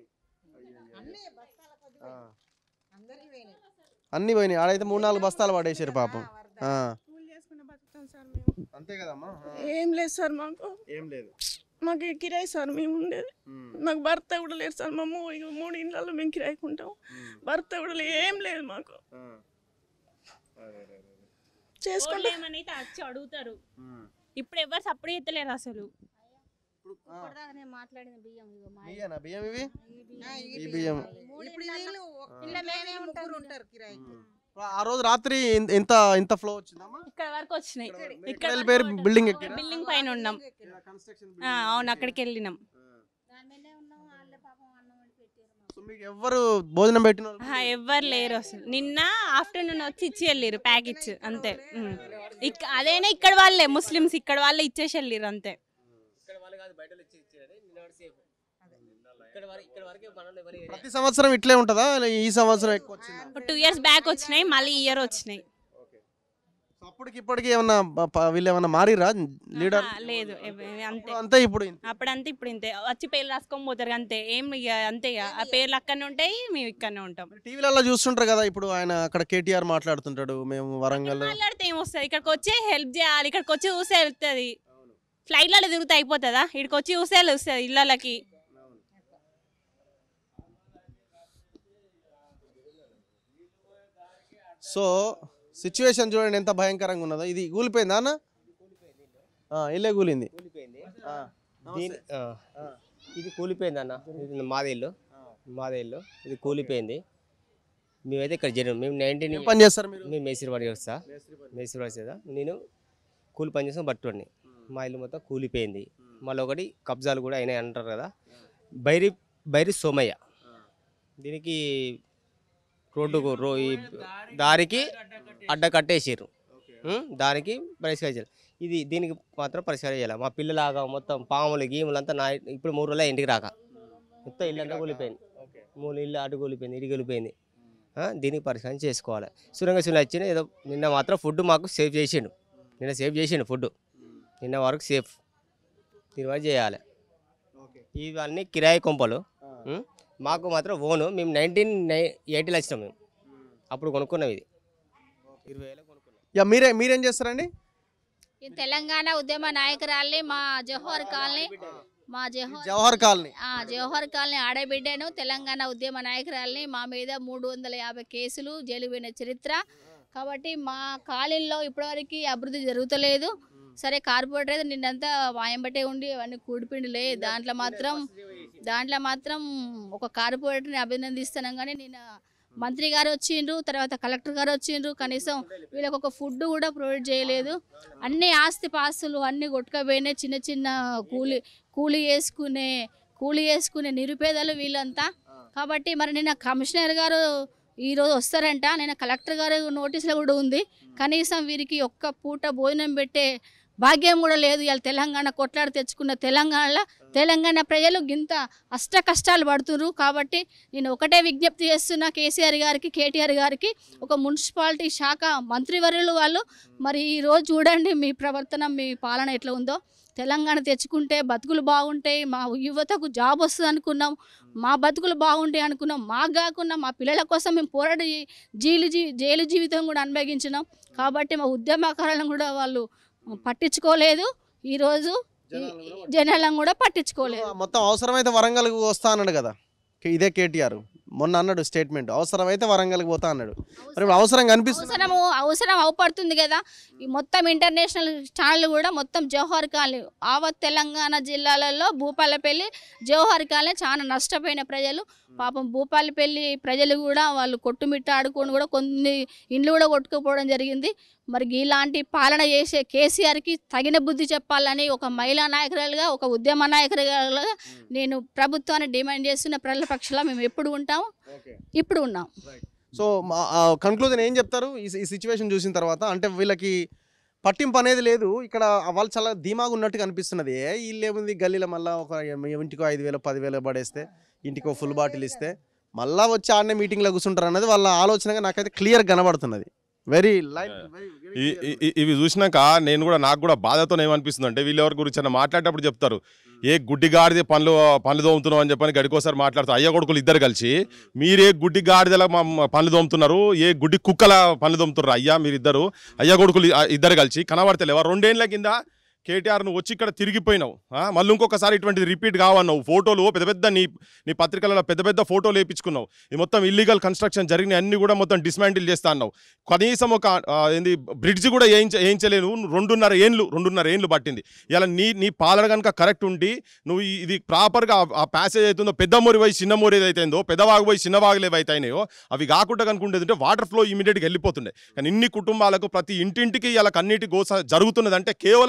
అన్ని పోయినాయి ఆడైతే మూడు నాలుగు బస్తాలు పడేసారు పాపం ఆ. అంతే కదమ్మా ఆ. ఏం లేదు సార్ మాకు ఏం లేదు మాకు కిరాయి సార్ మేము ఉండేది మాకు భర్త కూడా లేదు సార్ మా మూ- ఇక మూడు ఇళ్ళల్లో మేము కిరాయికుంటాం భర్త కూడా లేదు ఏం లేదు మాకు చేసుకుంటే ఓట్లేమని అయితే వచ్చి అడుగుతారు ఇప్పుడు ఎవరు సపోర్ట్ చేస్తలేరు అసలు మాట్లాడిన బియ్యం ఇగో మా బియ్యనా బియ్యం ఇవి ఈ బియ్యం ఆ రోజు రాత్రి ఇన్- ఇంత ఇంత ఫ్లో వచ్చిందమ్మా ఇక్కడ వరకు వచ్చినాయి ఇక్కడ వెళ్ళిపోయారు బిల్డింగ్ ఎక్కి బిల్డింగ్ పైన ఉన్నాం ఆ, అవును అక్కడికి వెళ్ళినాం సో మీకు ఎవ్వరు భోజనం పెట్టిన వాళ్ళు? ఆహా, ఎవ్వరు లేరు అసలు నిన్న ఆఫ్టర్నూన్ వచ్చి ఇచ్చి వెళ్ళిరు ప్యాకెట్స్ అంతే ఉమ్. ఇక్క అదేనా ఇక్కడ వాళ్ళే ముస్లిమ్స్ ఇక్కడ వాళ్ళే ఇచ్చేసి వెళ్ళిరు అంతే ప్రతి సంవత్సరం ఇట్లే ఉంటుందా లే- ఈ సంవత్సరం ఎక్కువ వచ్చిందా టూ ఇయర్స్ బ్యాక్ వచ్చినాయి మళ్ళీ ఇయర్ వచ్చినాయి అప్పటికి ఇప్పటికి ఏమన్నా ప- ప- వీళ్ళు ఏమన్నా మారిరా లీడర్ ఆహా, లేదు ఎవ- అంతే అంతే ఇప్పుడు ఇంతే. అప్పుడంతా ఇప్పుడు ఇంతే వచ్చి పేర్లు రాసుకొని పోతారు అంతే ఏం ఇక అంతే ఇక ఆ పేర్లు అక్కడనే ఉంటాయి మేము ఇక్కడనే ఉంటాం టీవీలలో చూస్తుంటారు కదా ఇప్పుడు ఆయన అక్కడ కేటీఆర్ మాట్లాడుతుంటాడు మేము వరంగల్ మాట్లాడితే ఏమొస్తుంది ఇక్కడికి వచ్చి హెల్ప్ చేయాలి ఇక్కడికి వచ్చి చూసే వెళ్తుంది ఫ్లైట్లలో తిరుగుతే అయిపోతుందా ఇక్కడికి వచ్చి చూసే వస్తుంది ఇళ్ళకి సో సిచ్యువేషన్ చూడండి ఎంత భయంకరంగా ఉన్నదో ఇది కూలిపోయిందా అన్న ఆ, ఇల్లే కూలింది ఆ, దీని ఆ, ఇది కూలిపోయింది అన్న ఇది మాదే ఇల్లు మాదే ఇల్లు ఇది కూలిపోయింది మేమైతే ఇక్కడ జనం మేము నైన్టీన్ ఏం పని చేస్తారు మీరు? మేము మేస్త్రి పని చేస్తా మేస్త్రి పని చేస్తా నేను కూలి పని చేస్తాను బట్టుని మా ఇల్లు మొత్తం కూలిపోయింది మళ్ళీ ఒకటి కబ్జాలు కూడా అయినాయి అంటారు కదా బైరి బైరి సోమయ్య దీనికి రోడ్డుకు రో ఈ దారికి అడ్డ కట్టేసారు దానికి పరిష్కరించారు ఇది దీనికి మాత్రం పరిష్కారం చేయాలి మా పిల్లలాగా మొత్తం పాములు గీములు అంతా నా ఇప్పుడు మూడు రోజులు ఇంటికి రాక మొత్తం ఇల్లు అంతా కూలిపోయింది మూడు ఇల్లు అటు కూలిపోయింది ఇటు కూలిపోయింది ఆ, దీనికి పరిష్కారం చేసుకోవాలి సురంగ సులు వచ్చిన ఏదో నిన్న మాత్రం ఫుడ్ మాకు సేవ్ చేసిండు నిన్న సేవ్ చేసిండు ఫుడ్ నిన్న వరకు సేఫ్ దీని వరకు చేయాలి ఇవన్నీ కిరాయి కొంపలు ఉం? మాకు మాత్రం ఓను మేము నైన్టీన్ ఎయిటీలో వచ్చినాం మేము అప్పుడు కొనుక్కున్నాం ఇది ఇరవై వేలు యా మీరే మీరేం చేస్తారండి ఈ తెలంగాణ ఉద్యమ నాయకురాల్ని మా జవహర్ కాలనీ మా జవహర్ జవహర్ కాలనీ ఆ, జవహర్ కాలనీ ఆడబిడ్డను తెలంగాణ ఉద్యమ నాయకురాల్ని మా మీద మూడు వందల యాభై కేసులు జైలు పోయిన చరిత్ర కాబట్టి మా కాలనీలో ఇప్పటివరకు అభివృద్ధి జరుగుతలేదు సరే కార్పొరేటర్ నిన్నంతా వాయంబట్టే ఉండి అవన్నీ కూడిపిండిలే దాంట్లో మాత్రం దాంట్లో మాత్రం ఒక కార్పొరేటర్ని అభినందిస్తున్నాం కానీ నేను మంత్రి గారు వచ్చిండ్రు తర్వాత కలెక్టర్ గారు వచ్చిండ్రు కనీసం వీళ్ళకి ఒక ఫుడ్ కూడా ప్రొవైడ్ చేయలేదు అన్ని ఆస్తి పాస్తులు అన్ని కొట్టుకపోయినాయి చిన్న చిన్న కూలి కూలి చేసుకునే కూలి చేసుకునే నిరుపేదలు వీళ్ళంతా కాబట్టి మరి నిన్న కమిషనర్ గారు ఈరోజు వస్తారంట నేను కలెక్టర్ గారు నోటీసులో కూడా ఉంది కనీసం వీరికి ఒక్క పూట భోజనం పెట్టే భాగ్యం కూడా లేదు ఇవాళ తెలంగాణ కొట్లాడి తెచ్చుకున్న తెలంగాణలో తెలంగాణ ప్రజలు గింత అష్ట కష్టాలు పడుతున్నారు కాబట్టి నేను ఒకటే విజ్ఞప్తి చేస్తున్నా కేసీఆర్ గారికి కేటీఆర్ గారికి ఒక మున్సిపాలిటీ శాఖ మంత్రివర్యులు వాళ్ళు మరి ఈ రోజు చూడండి మీ ప్రవర్తన మీ పాలన ఎట్లా ఉందో తెలంగాణ తెచ్చుకుంటే బతుకులు బాగుంటాయి మా యువతకు జాబ్ వస్తుంది అనుకున్నాం మా బతుకులు బాగుంటాయి అనుకున్నాం మాకు కాకుండా మా పిల్లల కోసం మేము పోరాడి జైలు జీ జైలు జీవితం కూడా అనుభవించినాం కాబట్టి మా ఉద్యమకారులను కూడా వాళ్ళు పట్టించుకోలేదు ఈరోజు ఈ- జనాలను కూడా పట్టించుకోలేదు మొత్తం అవసరమైతే వరంగల్కి వస్తా అన్నాడు కదా కే- ఇదే కేటీఆర్ మొన్న అన్నాడు స్టేట్మెంట్ అవసరమైతే వరంగల్కి పోతా అన్నాడు మరి ఇప్పుడు అవసరం కనిపిస్తుంది అవసరము అవసరం అవపడుతుంది కదా ఈ మొత్తం ఇంటర్నేషనల్ ఛానల్ కూడా మొత్తం జవహర్ కాలనీ ఆవత్ తెలంగాణ జిల్లాలలో భూపాలపల్లి జవహర్ కాలనీ చాలా నష్టపోయిన ప్రజలు పాపం భూపాలపల్లి ప్రజలు కూడా వాళ్ళు కొట్టుమిట్ట ఆడుకొని కూడా కొన్ని ఇండ్లు కూడా కొట్టుకుపోవడం జరిగింది మరి ఇలాంటి పాలన చేసే కేసీఆర్కి తగిన బుద్ధి చెప్పాలని ఒక మహిళా నాయకురాలుగా ఒక ఉద్యమ నాయకురాలుగా నేను ప్రభుత్వాన్ని డిమాండ్ చేస్తున్న ప్రజల పక్షాల మేము ఎప్పుడు ఉంటాము ఇప్పుడు ఉన్నాం సో కన్క్లూజన్ ఏం చెప్తారు ఈ ఈ సిచ్యువేషన్ చూసిన తర్వాత అంటే వీళ్ళకి పట్టింపు అనేది లేదు ఇక్కడ వాళ్ళు చాలా ధీమాగా ఉన్నట్టుగా అనిపిస్తున్నది ఏ వీళ్ళు ఏముంది గల్లీలో మళ్ళీ ఒక ఇంటికో ఐదు వేలు పదివేలు పడేస్తే ఇంటికో ఫుల్ బాటిల్ ఇస్తే మళ్ళా వచ్చి ఆడనే మీటింగ్లో కూర్చుంటారు అన్నది వాళ్ళ ఆలోచనగా నాకైతే క్లియర్ కనబడుతున్నది వెరీ లైట్ ఈ- ఈ- ఈ- ఇవి చూసినాక నేను కూడా నాకు కూడా బాధతో ఏమనిపిస్తుంది అంటే వీళ్ళెవరి గురించి అన్న మాట్లాడేటప్పుడు చెప్తారు ఏ గుడ్డి గాడిద పనులు పనులు తోముతున్నావు అని చెప్పని గడికోసారి మాట్లాడుతారు అయ్య కొడుకులు ఇద్దరు కలిసి మీరే గుడ్డి గాడిదల మా మా పనులు తోముతున్నారు ఏ గుడ్డి కుక్కల పనులు తోముతున్నారు అయ్యా మీరు ఇద్దరు అయ్య కొడుకులు ఇ- ఇద్దరు కలిసి కనబడతలేవా రెండేళ్ల కింద కేటీఆర్ నువ్వు వచ్చి ఇక్కడ తిరిగిపోయినావు ఆ? మళ్ళీ ఇంకొకసారి ఇటువంటిది రిపీట్ కావన్నావు ఫోటోలు పెద్ద పెద్ద నీ నీ పత్రికలలో పెద్ద పెద్ద ఫోటోలు వేయించుకున్నావు ఈ మొత్తం ఇల్లీగల్ కన్స్ట్రక్షన్ జరిగిన అన్ని కూడా మొత్తం డిస్మాంటిల్ చేస్తా అన్నావు కనీసం ఒక ఆ, ఏంది బ్రిడ్జ్ కూడా వేయించ వేయించలేను రెండున్నర ఏండ్లు రెండున్నర ఏండ్లు పట్టింది ఇలా నీ నీ పాలన కనుక కరెక్ట్ ఉండి నువ్వు ఈ- ఇది ప్రాపర్గా ఆ ప్యాసేజ్ అవుతుందో పెద్ద మోరి పోయి చిన్న మోరి ఏదైతుందో పెద్దవాగు పోయి చిన్న వాగులు ఏవైతున్నాయో అవి కాకుండా కనుకుంటేది ఉంటే వాటర్ ఫ్లో ఇమీడియట్గా వెళ్ళిపోతుండే కానీ ఇన్ని కుటుంబాలకు ప్రతి ఇంటింటికి ఇలా కన్నీటి గోస జరుగుతున్నది అంటే కేవలం నీ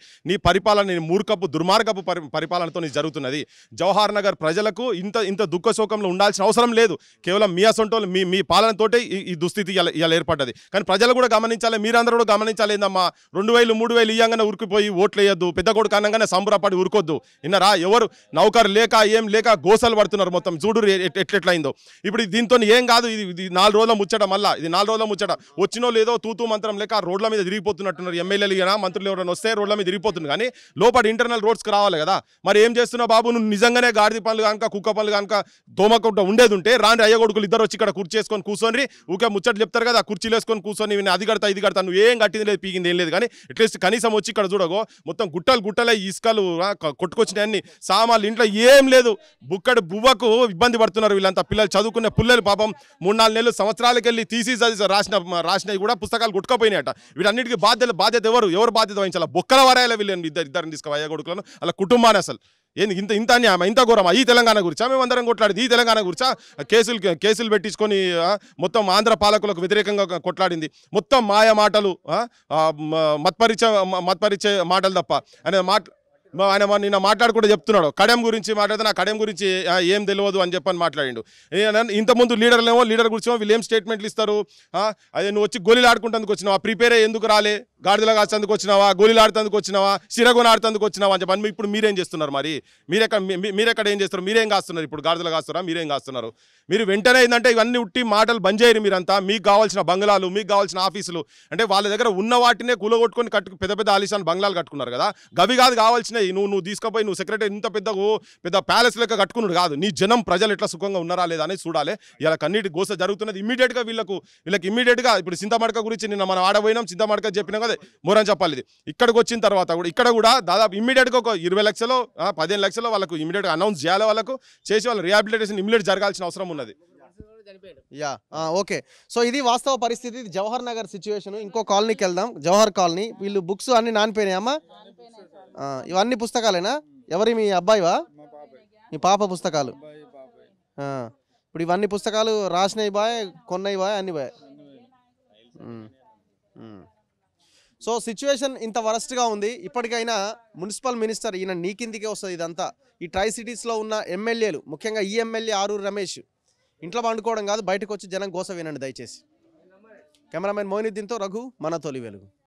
నీ పరిపాలన నీ మూర్ఖపు దుర్మార్గపు పరి పరిపాలనతో నీ జరుగుతున్నది జవహర్ నగర్ ప్రజలకు ఇంత ఇంత దుఃఖ శోకంలో ఉండాల్సిన అవసరం లేదు కేవలం మీ అసొంటోళ్ళు మీ మీ పాలనతోటే ఈ ఈ దుస్థితి ఇలా ఇలా ఏర్పడ్డది కానీ ప్రజలు కూడా గమనించాలి మీరందరూ కూడా గమనించాలి ఏందమ్మా రెండు వేలు మూడు వేలు ఇయ్యంగానే ఉరికిపోయి ఓట్లు వేయొద్దు పెద్ద కొడుకు అనగానే సంబరపడి ఉరుకొద్దు విన్నారా ఎవరు నౌకరు లేక ఏం లేక గోసలు పడుతున్నారు మొత్తం చూడు ఎట్లెట్లయిందో ఇప్పుడు ఇది దీంతో ఏం కాదు ఇది ఇది నాలుగు రోజుల ముచ్చట మళ్ళా ఇది నాలుగు రోజుల ముచ్చట వచ్చినో లేదో తూతూ మంత్రం లేక ఆ రోడ్ల మీద తిరిగిపోతున్నట్టున్నారు ఎమ్మెల్యేలు అయినా మంత్రులు ఎవరైనా వస్తే రోడ్ల మీద తిరిగిపోతుంది కానీ లోపల ఇంటర్నల్ రోడ్స్కి రావాలి కదా మరి ఏం చేస్తున్నావు బాబు నువ్వు నిజంగానే గాడిద పనులు కనుక కుక్క పనులు కనుక దోమకుంట ఉండేది ఉంటే రాని అయ్య కొడుకులు ఇద్దరు వచ్చి ఇక్కడ కుర్చీ వేసుకొని కూర్చొని ఊకే ముచ్చట్లు చెప్తారు కదా ఆ కుర్చీలు వేసుకొని కూర్చొని ఈయన అది కడతా ఇది కడతా నువ్వు ఏం కట్టింది లేదు పీకింది ఏం లేదు కానీ అట్లీస్ట్ కనీసం వచ్చి ఇక్కడ చూడగో మొత్తం గుట్టలు గుట్టలే ఇసుకలు ఆ, క- కొట్టుకొచ్చినాయి అన్ని సామాన్లు ఇంట్లో ఏం లేదు బుక్కడి బువ్వకు ఇబ్బంది పడుతున్నారు వీళ్ళంతా పిల్లలు చదువుకునే పిల్లలు పాపం మూడు నాలుగు నెలలు సంవత్సరాలకు వెళ్ళి తీసి చదివి రాసిన రాసినవి కూడా పుస్తకాలు కొట్టుకపోయినాయట వీటన్నిటికీ బాధ్యత బాధ్యత ఎవరు ఎవరు బాధ్యత వహించాలి బొక్కల వరాయాల వీళ్ళని ఇద్దరు ఇద్దరిని తీసుకుపోయా కొడుకులను అలా కుటుంబాన్ని అసలు ఏంది ఇంత ఇంత అన్యాయం ఇంత ఘోరమా ఈ తెలంగాణ గురించా మేమందరం కొట్లాడింది ఈ తెలంగాణ గురించా కేసులు కేసులు పెట్టించుకొని ఆ, మొత్తం ఆంధ్ర పాలకులకు వ్యతిరేకంగా కొట్లాడింది మొత్తం మాయ మాటలు ఆ, ఆ, మ- మత్పరిచే మ- మత్పరిచే మాటలు తప్ప ఆయన మాట మా- ఆయన మా- నిన్న మాట్లాడుకుంటూ చెప్తున్నాడు కడెం గురించి మాట్లాడితే నా కడెం గురించి ఆ, ఏం తెలియదు అని చెప్పని మాట్లాడిండు ఏ- ఇంతకుముందు లీడర్లేమో లీడర్ గురించి వీళ్ళు ఏం స్టేట్మెంట్లు ఇస్తారు ఆ, అదే నువ్వు వచ్చి గోళీలు ఆడుకుంటందుకు వచ్చినావా ప్రిపేర్ అయ్యి ఎందుకు రాలే గాడిదలా కాసేందుకు వచ్చినావా గోళీలు ఆడుతందుకు వచ్చినావా సిరగొని ఆడుతందుకు వచ్చినావా అని చెప్పని ఇప్పుడు మీరేం చేస్తున్నారు మరి మీరెక్కడ మీ- మీ- మీరెక్కడ ఏం చేస్తారు మీరేం కాస్తున్నారు ఇప్పుడు గాడిదలు కాస్తారా మీరేం కాస్తున్నారు మీరు వెంటనే ఏంటంటే ఇవన్నీ ఉట్టి మాటలు బంద్ చేయరు మీరంతా మీకు కావాల్సిన బంగ్లాలు మీకు కావాల్సిన ఆఫీసులు అంటే వాళ్ళ దగ్గర ఉన్న వాటినే కూలగొట్టుకొని కట్టు పెద్ద పెద్ద ఆలిషాన్ బంగ్లాలు కట్టుకున్నారు కదా గవి కాదు కావాల్సినవి నువ్వు నువ్వు తీసుకుపోయి నువ్వు సెక్రటరీ ఇంత పెద్ద ఓ పెద్ద ప్యాలెస్ లెక్క కట్టుకున్నాడు కాదు నీ జనం ప్రజలు ఎట్లా సుఖంగా ఉన్నారా లేదా అనేది చూడాలి ఇలా కన్నీటి గోస జరుగుతున్నది ఇమీడియట్గా వీళ్ళకు వీళ్ళకి ఇమీడియట్గా ఇప్పుడు చింతమడక గురించి నిన్న మనం ఆడపోయినాం చింతమడక చెప్పినాం కదా మోరని చెప్పాలి ఇది ఇక్కడికి వచ్చిన తర్వాత కూడా ఇక్కడ కూడా దాదాపు ఇమీడియట్గా ఒక ఇరవై లక్షలు ఆ, పదిహేను లక్షలు వాళ్ళకు ఇమీడియట్గా అనౌన్స్ చేయాలి వాళ్ళకు చేసి వాళ్ళ రిహాబిలిటేషన్ ఇమీడియట్ జరగాల్సిన అవసరం ఉన్నది యా ఆ, ఓకే సో ఇది వాస్తవ పరిస్థితి ఇది జవహర్ నగర్ సిచ్యువేషన్ ఇంకో కాలనీకి వెళ్దాం జవహర్ కాలనీ వీళ్ళు బుక్స్ అన్ని నానిపోయినాయి అమ్మా ఆ, ఇవన్నీ పుస్తకాలేనా ఎవరి మీ అబ్బాయివా మీ పాప పుస్తకాలు ఆ, ఇప్పుడు ఇవన్నీ పుస్తకాలు రాసినవి బాయ్ కొన్నవి బాయ్ అన్ని బాయ్ ఉమ్, ఉమ్. సో సిచ్యువేషన్ ఇంత వరస్ట్గా ఉంది ఇప్పటికైనా మున్సిపల్ మినిస్టర్ ఈయన నీ కిందికే వస్తుంది ఇదంతా ఈ ట్రై సిటీస్లో ఉన్న ఎమ్మెల్యేలు ముఖ్యంగా ఈ ఎమ్మెల్యే ఆరూరు రమేష్ ఇంట్లో పండుకోవడం కాదు బయటకు వచ్చి జనం గోస వినండి దయచేసి కెమెరామెన్ మోయినుద్దీన్తో రఘు మన తొలి వెలుగు